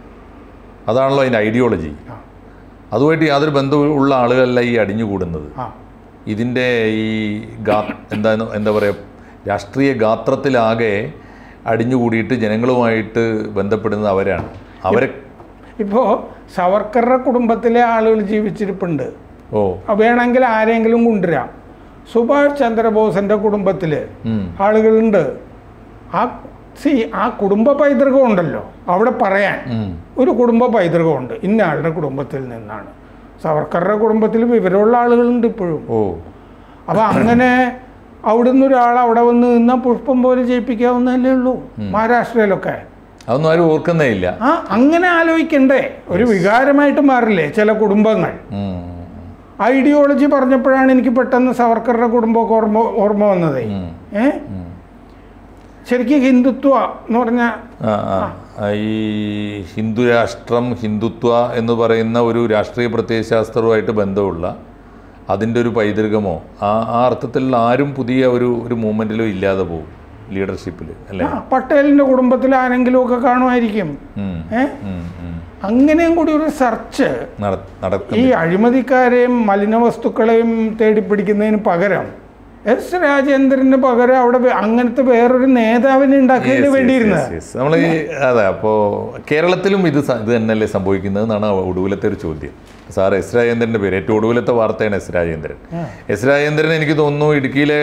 അതാണല്ലോ അതിൻ്റെ ഐഡിയോളജി ആ. അതുമായിട്ട് യാതൊരു ബന്ധമുള്ള ആളുകളല്ല ഈ അടിഞ്ഞുകൂടുന്നത് ആ ഇതിൻ്റെ ഈ ഗാ എന്താ എന്താ പറയുക രാഷ്ട്രീയ ഗാത്രത്തിലാകെ അടിഞ്ഞുകൂടിയിട്ട് ജനങ്ങളുമായിട്ട് ബന്ധപ്പെടുന്നത് അവരാണ് അവരെ ഇപ്പോൾ സവർക്കറുടെ കുടുംബത്തിലെ ആളുകൾ ജീവിച്ചിരിപ്പുണ്ട് ഓ വേണമെങ്കിൽ ആരെങ്കിലും കൊണ്ടുവരാം സുഭാഷ് ചന്ദ്രബോസിന്റെ കുടുംബത്തിൽ ഉം, ആളുകളുണ്ട് ആ സി ആ കുടുംബ പൈതൃകം ഉണ്ടല്ലോ അവിടെ പറയാൻ ഉം, ഒരു കുടുംബ പൈതൃകമുണ്ട് ഇന്ന ആളുടെ കുടുംബത്തിൽ നിന്നാണ് സവർക്കറുടെ കുടുംബത്തിൽ വിവരമുള്ള ആളുകളുണ്ട് ഇപ്പോഴും ഓ അപ്പം അങ്ങനെ അവിടുന്ന് ഒരാൾ അവിടെ വന്ന് നിന്നാൽ പുഷ്പം പോലെ ജയിപ്പിക്കാവുന്നതല്ലേ ഉള്ളൂ മഹാരാഷ്ട്രയിലൊക്കെ അതൊന്നും ആരും ഓർക്കുന്നേ ഇല്ല ആ അങ്ങനെ ആലോചിക്കണ്ടേ ഒരു വികാരമായിട്ട് മാറില്ലേ ചില കുടുംബങ്ങൾ ഉം, ഐഡിയോളജി പറഞ്ഞപ്പോഴാണ് എനിക്ക് പെട്ടെന്ന് സവർക്കറുടെ കുടുംബമൊക്കെ ഓർമ്മ ഓർമ്മ വന്നത് ഉം, ഏ ഉം. ശരിക്കും ഹിന്ദുത്വ എന്ന് പറഞ്ഞാൽ ആ, ആ. ആ, ഈ ഹിന്ദു രാഷ്ട്രം ഹിന്ദുത്വ എന്ന് പറയുന്ന ഒരു രാഷ്ട്രീയ പ്രത്യയശാസ്ത്രവുമായിട്ട് ബന്ധമുള്ള അതിൻ്റെ ഒരു പൈതൃകമോ ആ ആ അർത്ഥത്തിലുള്ള ആരും പുതിയ ഒരു ഒരു മൂവ്മെൻറ്റിലും ഇല്ലാതെ പോകും ലീഡർഷിപ്പിൽ അല്ലേ ആ, പട്ടേലിന്റെ കുടുംബത്തിൽ ആരെങ്കിലും ഒക്കെ കാണുമായിരിക്കും ഉം, ഏ ഉം, ഉം. അങ്ങനെയും കൂടി ഒരു സെർച്ച് നട- ഈ നടക്കുന്ന അഴിമതിക്കാരെയും മലിനവസ്തുക്കളെയും തേടിപ്പിടിക്കുന്നതിന് പകരം എസ് രാജേന്ദ്രന് പകരം അവിടെ വേ- അങ്ങനത്തെ വേറൊരു നേതാവിനെ ഉണ്ടാക്കുന്നതിന് വേണ്ടിയിരുന്നത് നമ്മൾ ഈ അതെ അപ്പോൾ കേരളത്തിലും ഇത് സ- ഇത് തന്നെയല്ലേ സംഭവിക്കുന്നത് എന്നാണ് ഒടുവിലത്തെ ഒരു ചോദ്യം സാർ എസ് രാജേന്ദ്രൻ്റെ പേര് ഏറ്റവും ഒടുവിലത്തെ വാർത്തയാണ് എസ് രാജേന്ദ്രൻ എസ് രാജേന്ദ്രൻ എനിക്ക് തോന്നുന്നു ഇടുക്കിയിലെ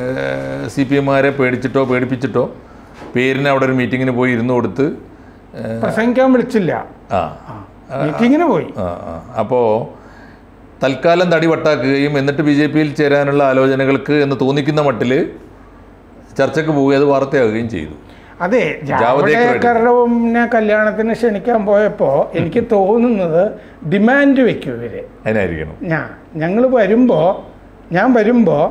സി പി എമ്മാരെ പേടിച്ചിട്ടോ പേടിപ്പിച്ചിട്ടോ പേരിന് അവിടെ ഒരു മീറ്റിങ്ങിന് പോയി ഇരുന്ന് കൊടുത്ത് ഏഹ്, പ്രസംഗിക്കാൻ വിളിച്ചില്ല ആ മീറ്റിങ്ങിന് പോയി ആ ആ അപ്പോൾ തൽക്കാലം തടി വട്ടാക്കുകയും എന്നിട്ട് ബി ജെ പിയിൽ ചേരാനുള്ള ആലോചനകൾക്ക് എന്ന് തോന്നിക്കുന്ന മട്ടിൽ ചർച്ചയ്ക്ക് പോവുകയും അത് വാർത്തയാകുകയും ചെയ്തു അതെ ജാവ്ദേക്കറുടെ കല്യാണത്തിന് ക്ഷണിക്കാൻ പോയപ്പോൾ എനിക്ക് തോന്നുന്നത് ഡിമാൻഡ് വെക്കും ഇവര് അതിനായിരിക്കണം ഞാൻ ഞങ്ങൾ വരുമ്പോൾ ഞാൻ വരുമ്പോൾ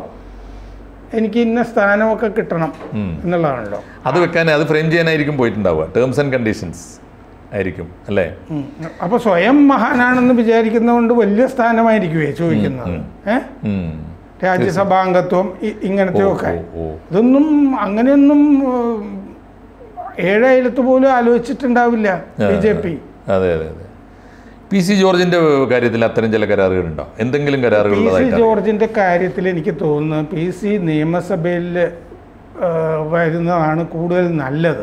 എനിക്ക് ഇന്ന സ്ഥാനമൊക്കെ കിട്ടണം ഉം. എന്നുള്ളതാണല്ലോ അത് വെക്കാൻ അത് ഫ്രെയിം ചെയ്യാനായിരിക്കും പോയിട്ടുണ്ടാവുക ടേംസ് ആൻഡ് കണ്ടീഷൻസ് ആയിരിക്കും അല്ലേ ഉം. അപ്പൊ സ്വയം മഹാനാണെന്ന് വിചാരിക്കുന്നതുകൊണ്ട് വലിയ സ്ഥാനമായിരിക്കുമേ ചോദിക്കുന്നത് ഏ ഉം. രാജ്യസഭാംഗത്വം ഇ- ഇങ്ങനത്തെയൊക്കെ ഓ, ഓ. ഇതൊന്നും അങ്ങനെയൊന്നും ഉം, ഏഴായിരത്ത് പോലും ആലോചിച്ചിട്ടുണ്ടാവില്ല ബി ജെ പി അതെ അതെ അതെ പി സി ജോർജിന്റെ കാര്യത്തിൽ അത്തരം ചില കരാറുകളുണ്ടോ എന്തെങ്കിലും കരാറുകൾ പി സി ഉള്ളതായിട്ട് ജോർജിന്റെ കാര്യത്തിൽ എനിക്ക് തോന്നുന്നു പി സി നിയമസഭയിൽ ആ, വരുന്നതാണ് കൂടുതൽ നല്ലത്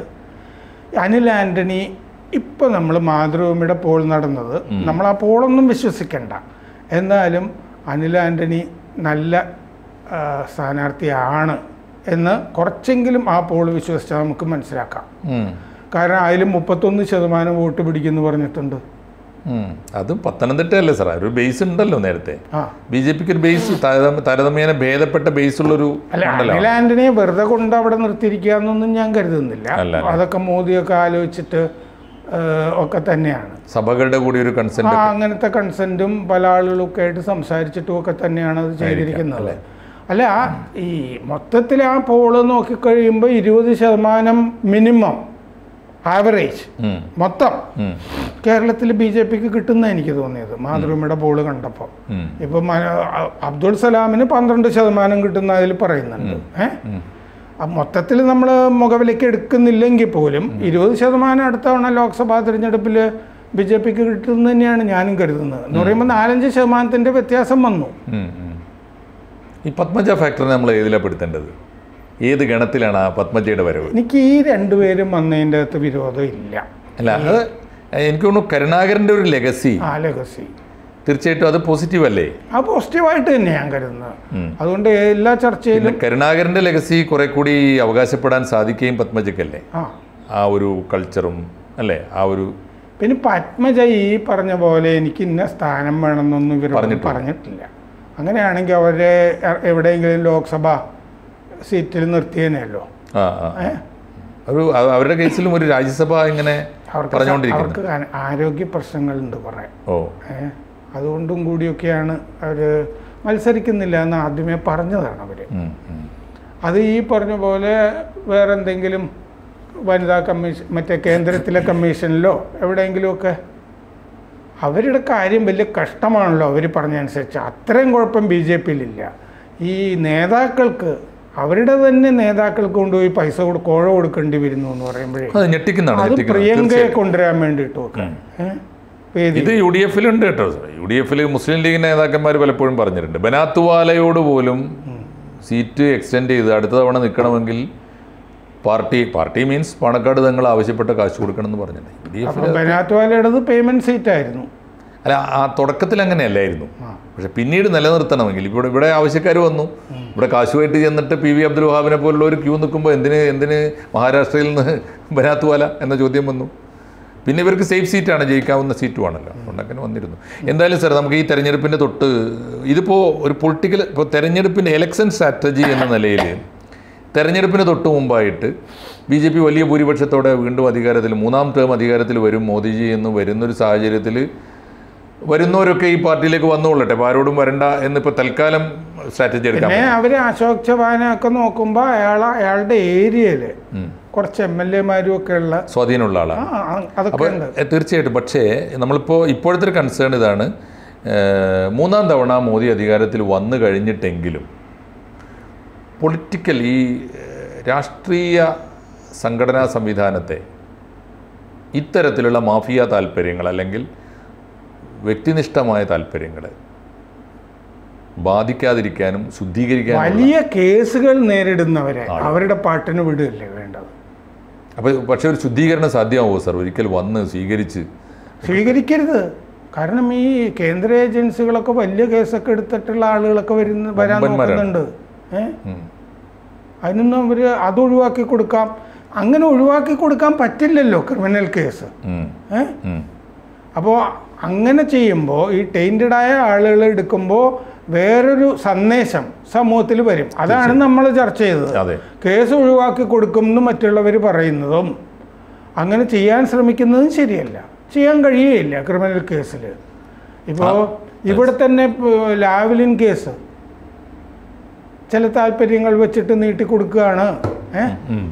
അനിൽ ആന്റണി ഇപ്പം നമ്മൾ മാതൃഭൂമിയുടെ പോൾ നടന്നത് നമ്മൾ ആ പോളൊന്നും വിശ്വസിക്കണ്ട എന്നാലും അനിൽ ആന്റണി നല്ല ആ, സ്ഥാനാർത്ഥിയാണ് എന്ന് കുറച്ചെങ്കിലും ആ പോൾ വിശ്വസിച്ചാൽ നമുക്ക് മനസ്സിലാക്കാം ഉം. കാരണം അതിൽ മുപ്പത്തൊന്ന് ശതമാനം വോട്ട് പിടിക്കുമെന്ന് പറഞ്ഞിട്ടുണ്ട് ഉം. അതും പത്തനംതിട്ടയല്ലേ സാർ ഒരു ബേസ് ഉണ്ടല്ലോ നേരത്തെ ആ ബി ജെ പിക്ക് ഒരു ബേസ് താരതമ്യേന ഭേദപ്പെട്ട ബേസ് ഉള്ളൊരു അല്ല മണ്ഡലമാണ് അനിൽ ആന്റണിയെ വെറുതെ കൊണ്ട് അവിടെ നിർത്തിയിരിക്കുക എന്നൊന്നും ഞാൻ കരുതുന്നില്ല അല്ല, അല്ല. അതൊക്കെ മോദിയൊക്കെ ആലോചിച്ചിട്ട് ആ, ഒക്കെ തന്നെയാണ് സഭകളുടെ കൂടി ഒരു ആ കൺസെന്റ് അങ്ങനത്തെ കൺസെന്റും പല ആളുകളൊക്കെ ആയിട്ട് സംസാരിച്ചിട്ടും ഒക്കെ തന്നെയാണ് അത് ചെയ്തിരിക്കുന്നത് അല്ല ഈ മൊത്തത്തിൽ ആ പോള് നോക്കിക്കഴിയുമ്പോൾ ഇരുപത് ശതമാനം മിനിമം ആവറേജ് മൊത്തം കേരളത്തിൽ ബി ജെ പിക്ക് കിട്ടുന്ന എനിക്ക് തോന്നിയത് മാതൃഭൂമിയുടെ പോള് കണ്ടപ്പോൾ ഇപ്പം മ- അബ്ദുൾ സലാമിന് പന്ത്രണ്ട് ശതമാനം കിട്ടുന്ന അതിൽ പറയുന്നുണ്ട് ഏഹ് മൊത്തത്തിൽ നമ്മൾ മുഖവിലേക്ക് എടുക്കുന്നില്ലെങ്കിൽ പോലും ഇരുപത് ശതമാനം അടുത്ത തവണ ലോക്സഭാ തിരഞ്ഞെടുപ്പിൽ ബി ജെ പിക്ക് കിട്ടുന്നത് തന്നെയാണ് ഞാനും കരുതുന്നത് എന്ന് പറയുമ്പോൾ നാലഞ്ച് ശതമാനത്തിൻ്റെ വ്യത്യാസം വന്നു ഈ പത്മജ ഫാക്ടറിനെ നമ്മൾ ഏതിലാണ് പെടുത്തേണ്ടത് ഏത് ഗണത്തിലാണ് ആ പത്മജയുടെ വരവ് എനിക്ക് ഈ രണ്ടുപേരും വന്നതിൻ്റെ അകത്ത് വിരോധം ഇല്ല അല്ല അത് എനിക്ക് തോന്നുന്നു കരുണാകരന്റെ ഒരു ലെഗസി ആ ലെഗസി തീർച്ചയായിട്ടും അത് പോസിറ്റീവ് അല്ലേ ആ പോസിറ്റീവായിട്ട് തന്നെ ഞാൻ കരുതുന്നത് ഉം. അതുകൊണ്ട് എല്ലാ ചർച്ചയിലും പിന്നെ കരുണാകരന്റെ ലെഗസി കുറെ കൂടി അവകാശപ്പെടാൻ സാധിക്കുകയും പത്മജക്കല്ലേ ആ ആ ഒരു കൾച്ചറും അല്ലേ ആ ഒരു പിന്നെ പത്മജ ഈ പറഞ്ഞ പോലെ എനിക്ക് ഇന്ന സ്ഥാനം വേണമെന്നൊന്നും ഇവർ പറഞ്ഞിട്ടില്ല. പറഞ്ഞിട്ടില്ല അങ്ങനെയാണെങ്കിൽ അവരെ എ- എവിടെയെങ്കിലും ലോക്സഭ സീറ്റിൽ നിർത്തിയേനല്ലോ ആ ആ ഒരു അവ- അവരുടെ കേസിലും ഒരു രാജ്യസഭ ഇങ്ങനെ അവർക്ക് പറഞ്ഞുകൊണ്ടിരിക്കുന്നു അവർക്ക് ആ- ആരോഗ്യ പ്രശ്നങ്ങളുണ്ട് കുറേ ഓ ഏ, അതുകൊണ്ടും കൂടിയൊക്കെയാണ് അവർ മത്സരിക്കുന്നില്ല എന്ന് ആദ്യമേ പറഞ്ഞതാണ് അവർ ഉം, ഉം. അത് ഈ പറഞ്ഞ പോലെ വേറെ എന്തെങ്കിലും വനിതാ കമ്മീഷൻ മറ്റേ കേന്ദ്രത്തിലെ കമ്മീഷനിലോ എവിടെയെങ്കിലുമൊക്കെ അവരുടെ കാര്യം വലിയ കഷ്ടമാണല്ലോ അവർ പറഞ്ഞനുസരിച്ച് അത്രയും കുഴപ്പം ബി ജെ പിയിലില്ല ഈ നേതാക്കൾക്ക് അവരുടെ തന്നെ നേതാക്കൾക്ക് കൊണ്ടുപോയി പൈസ കൊടു കോഴ കൊടുക്കേണ്ടി വരുന്നു എന്ന് പറയുമ്പോഴേ അത് ഞെട്ടിക്കുന്നതാണ് അത് ഞെട്ടിക്കുന്നത് പ്രിയങ്കയെ തീർച്ചയായും. കൊണ്ടുവരാൻ വേണ്ടിയിട്ടും ഒക്കെ ഏ? വേദി ഇത് യു ഡി എഫിലുണ്ട് കേട്ടോ യു ഡി എഫിൽ മുസ്ലിം ലീഗ് നേതാക്കന്മാർ പലപ്പോഴും പറഞ്ഞിട്ടുണ്ട് ബനാത്തുവാലയോട് പോലും സീറ്റ് എക്സ്റ്റെൻഡ് ചെയ്ത് അടുത്ത തവണ നിൽക്കണമെങ്കിൽ പാർട്ടി പാർട്ടി മീൻസ് പണക്കാട് തങ്ങൾ ആവശ്യപ്പെട്ട കാശ് കൊടുക്കണം എന്ന് പറഞ്ഞിട്ടുണ്ട് യു ഡി എഫ് അപ്പം ബനാത്തുവാലയുടേത് പേയ്മെന്റ് സീറ്റ് ആയിരുന്നു അല്ല ആ തുടക്കത്തിൽ അങ്ങനെയല്ലായിരുന്നു പക്ഷെ പിന്നീട് നിലനിർത്തണമെങ്കിൽ ഇവിടെ ഇവിടെ ആവശ്യക്കാർ വന്നു ഇവിടെ കാശുമായിട്ട് ചെന്നിട്ട് പി വി അബ്ദുൽ വഹാബിനെ പോലുള്ള ഒരു ക്യൂ നിൽക്കുമ്പോൾ എന്തിന് എന്തിന് മഹാരാഷ്ട്രയിൽ നിന്ന് ബനാത്തുവാല എന്ന ചോദ്യം വന്നു പിന്നെ ഇവർക്ക് സേഫ് സീറ്റാണ് ജയിക്കാവുന്ന സീറ്റുമാണല്ലോ അതുകൊണ്ട് അങ്ങനെ വന്നിരുന്നു എന്തായാലും സാർ നമുക്ക് ഈ തെരഞ്ഞെടുപ്പിൻ്റെ തൊട്ട് ഇതിപ്പോൾ ഒരു പൊളിറ്റിക്കൽ ഇപ്പോൾ തെരഞ്ഞെടുപ്പിൻ്റെ എലക്ഷൻ സ്ട്രാറ്റജി എന്ന നിലയിൽ തെരഞ്ഞെടുപ്പിന് തൊട്ട് മുമ്പായിട്ട് ബി ജെ പി വലിയ ഭൂരിപക്ഷത്തോടെ വീണ്ടും അധികാരത്തിൽ മൂന്നാം ടേം അധികാരത്തിൽ വരും മോദിജി എന്ന് വരുന്നൊരു സാഹചര്യത്തിൽ വരുന്നവരൊക്കെ ഈ പാർട്ടിയിലേക്ക് വന്നുകൊള്ളട്ടെ അപ്പോൾ ആരോടും വരണ്ട എന്നിപ്പോൾ തൽക്കാലം സ്ട്രാറ്റജി എടുക്കാം പിന്നെ അവര് അശോക് ചവാനൊക്കെ നോക്കുമ്പോ അയാൾ അയാളുടെ ഏരിയയില് കുറച്ച് എം എൽ എമാരും ഒക്കെ ഉള്ള സ്വാധീനമുള്ള ആളാണ് ആ, ആ, അതൊക്കെ അപ്പോൾ ഉണ്ട് എ, തീർച്ചയായിട്ടും പക്ഷേ നമ്മളിപ്പോൾ ഇപ്പോഴത്തെ ഒരു കൺസേൺ ഇതാണ് ഏഹ്, മൂന്നാം തവണ മോദി അധികാരത്തിൽ വന്നു കഴിഞ്ഞിട്ടെങ്കിലും പൊളിറ്റിക്കൽ ഈ ഏഹ്, രാഷ്ട്രീയ സംഘടനാ സംവിധാനത്തെ ഇത്തരത്തിലുള്ള മാഫിയ താല്പര്യങ്ങൾ അല്ലെങ്കിൽ വ്യക്തിനിഷ്ഠമായ താല്പര്യങ്ങൾ ബാധിക്കാതിരിക്കാനും ശുദ്ധീകരിക്കാനും വലിയ കേസുകൾ നേരിടുന്നവരെ അവരുടെ പാട്ടിന് വിടുകയല്ലേ വേണ്ടത് അപ്പോൾ പക്ഷേ ഒരു ശുദ്ധീകരണം സാധ്യമാവുമോ സാർ ഒരിക്കൽ വന്ന് സ്വീകരിച്ച് സ്വീകരിക്കരുത് കാരണം ഈ കേന്ദ്ര ഏജൻസികളൊക്കെ വലിയ കേസൊക്കെ എടുത്തിട്ടുള്ള ആളുകളൊക്കെ വരുന്ന വരാൻ വമ്പന്മാരാണ്. നോക്കുന്നുണ്ട് ഏ ഉം. അതിനൊന്നും അവർ അത് ഒഴിവാക്കി കൊടുക്കാം അങ്ങനെ ഒഴിവാക്കി കൊടുക്കാൻ പറ്റില്ലല്ലോ ക്രിമിനൽ കേസ് ഉം. ഏ ഉം. അപ്പോൾ അങ്ങനെ ചെയ്യുമ്പോൾ ഈ ടൈൻറ്റഡായ ആളുകൾ എടുക്കുമ്പോൾ വേറൊരു സന്ദേശം സമൂഹത്തിൽ വരും അതാണ് നമ്മൾ ചർച്ച ചെയ്തത് അതെ കേസ് ഒഴിവാക്കി കൊടുക്കും എന്ന് മറ്റുള്ളവർ പറയുന്നതും അങ്ങനെ ചെയ്യാൻ ശ്രമിക്കുന്നതും ശരിയല്ല ചെയ്യാൻ കഴിയുകയില്ല ക്രിമിനൽ കേസിൽ ഇപ്പോൾ ഇവിടെ തന്നെ ഇപ്പൊ ലാവ്ലിൻ കേസ് ചില താല്പര്യങ്ങൾ വെച്ചിട്ട് നീട്ടി കൊടുക്കുകയാണ് ഏ? ഉം.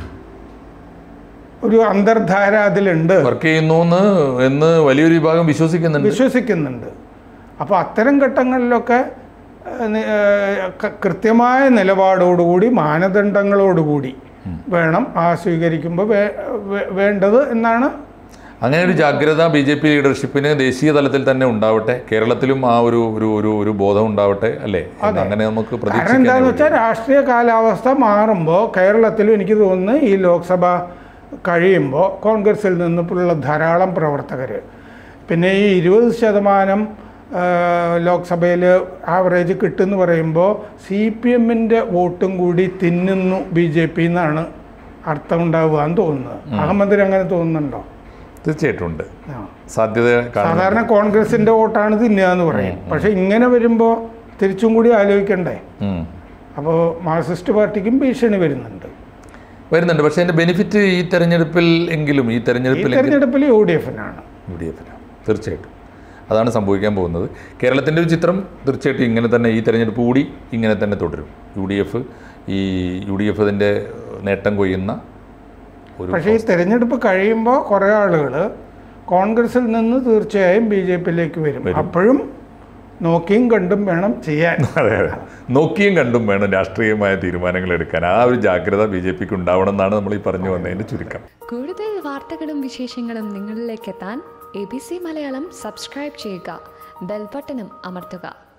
ഒരു അന്തർധാര അതിലുണ്ട് വർക്ക് ചെയ്യുന്നു എന്ന് എന്ന് വലിയൊരു വിഭാഗം വിശ്വസിക്കുന്നുണ്ട് വിശ്വസിക്കുന്നുണ്ട് അപ്പോൾ അത്തരം ഘട്ടങ്ങളിലൊക്കെ ഏഹ്, നി- ഏഹ്, ക- കൃത്യമായ നിലപാടോടുകൂടി മാനദണ്ഡങ്ങളോടുകൂടി വേണം ആ സ്വീകരിക്കുമ്പോൾ വേ- വേ- വേണ്ടത് എന്നാണ് അങ്ങനെ ഒരു ജാഗ്രത ബി ജെ പി ലീഡർഷിപ്പിന് ദേശീയ തലത്തിൽ തന്നെ ഉണ്ടാവട്ടെ കേരളത്തിലും ആ ഒരു ഒരു ഒരു ഒരു ബോധം ഉണ്ടാവട്ടെ അല്ലേ എന്ന് അങ്ങനെ നമുക്ക് കാരണം പ്രതീക്ഷിക്കാൻ എന്താണെന്ന് വെച്ചാൽ രാഷ്ട്രീയ കാലാവസ്ഥ മാറുമ്പോൾ കേരളത്തിലും എനിക്ക് തോന്നുന്നു ഈ ലോക്സഭ കഴിയുമ്പോൾ കോൺഗ്രസിൽ നിന്നുള്ള ധാരാളം പ്രവർത്തകർ പിന്നെ ഈ ഇരുപത് ശതമാനം ലോക്സഭയിൽ ആവറേജ് കിട്ടുമെന്ന് പറയുമ്പോൾ സി പി എമ്മിൻ്റെ വോട്ടും കൂടി തിന്നുന്നു ബി ജെ പി എന്നാണ് അർത്ഥം ഉണ്ടാവുക എന്ന് തോന്നുന്നത് അഹമ്മദിന് അങ്ങനെ തോന്നുന്നുണ്ടോ തീർച്ചയായിട്ടും ഉണ്ട് ആ സാധ്യത കാണുന്നു സാധാരണ കോൺഗ്രസിൻ്റെ വോട്ടാണ് തിന്നുക എന്ന് പറയും പക്ഷെ ഇങ്ങനെ വരുമ്പോൾ തിരിച്ചും കൂടി ആലോചിക്കണ്ടേ ഉം. അപ്പോൾ മാർക്സിസ്റ്റ് പാർട്ടിക്കും ഭീഷണി വരുന്നുണ്ട് വരുന്നുണ്ട് പക്ഷേ അതിന്റെ ബെനിഫിറ്റ് ഈ തെരഞ്ഞെടുപ്പിൽ എങ്കിലും ഈ ഈ തെരഞ്ഞെടുപ്പിൽ തെരഞ്ഞെടുപ്പിൽ യു ഡി എഫിനാണ് യു ഡി എഫിന് തീർച്ചയായിട്ടും അതാണ് സംഭവിക്കാൻ പോകുന്നത് കേരളത്തിൻ്റെ ഒരു ചിത്രം തീർച്ചയായിട്ടും ഇങ്ങനെ തന്നെ ഈ തെരഞ്ഞെടുപ്പ് കൂടി ഇങ്ങനെ തന്നെ തുടരും യു ഡി എഫ് ഈ യു ഡി എഫ് അതിൻ്റെ നേട്ടം കൊയ്യുന്ന ഒരു പക്ഷേ ഈ തെരഞ്ഞെടുപ്പ് കഴിയുമ്പോൾ കുറേ ആളുകൾ കോൺഗ്രസിൽ നിന്ന് തീർച്ചയായും ബി ജെ പിയിലേക്ക് വരും അപ്പോഴും നോക്കിയും കണ്ടും വേണം ചെയ്യാൻ അതെ അതെ നോക്കിയും കണ്ടും വേണം രാഷ്ട്രീയമായ തീരുമാനങ്ങൾ എടുക്കാൻ ആ ഒരു ജാഗ്രത ബി ജെ പിക്ക് ഉണ്ടാവണം എന്നാണ് നമ്മൾ ഈ പറഞ്ഞു വന്നതിൻ്റെ ചുരുക്കം കൂടുതൽ വാർത്തകളും വിശേഷങ്ങളും നിങ്ങളിലേക്ക് എത്താൻ A B C Malayalam subscribe ചെയ്യുക ബെൽബട്ടനും അമർത്തുക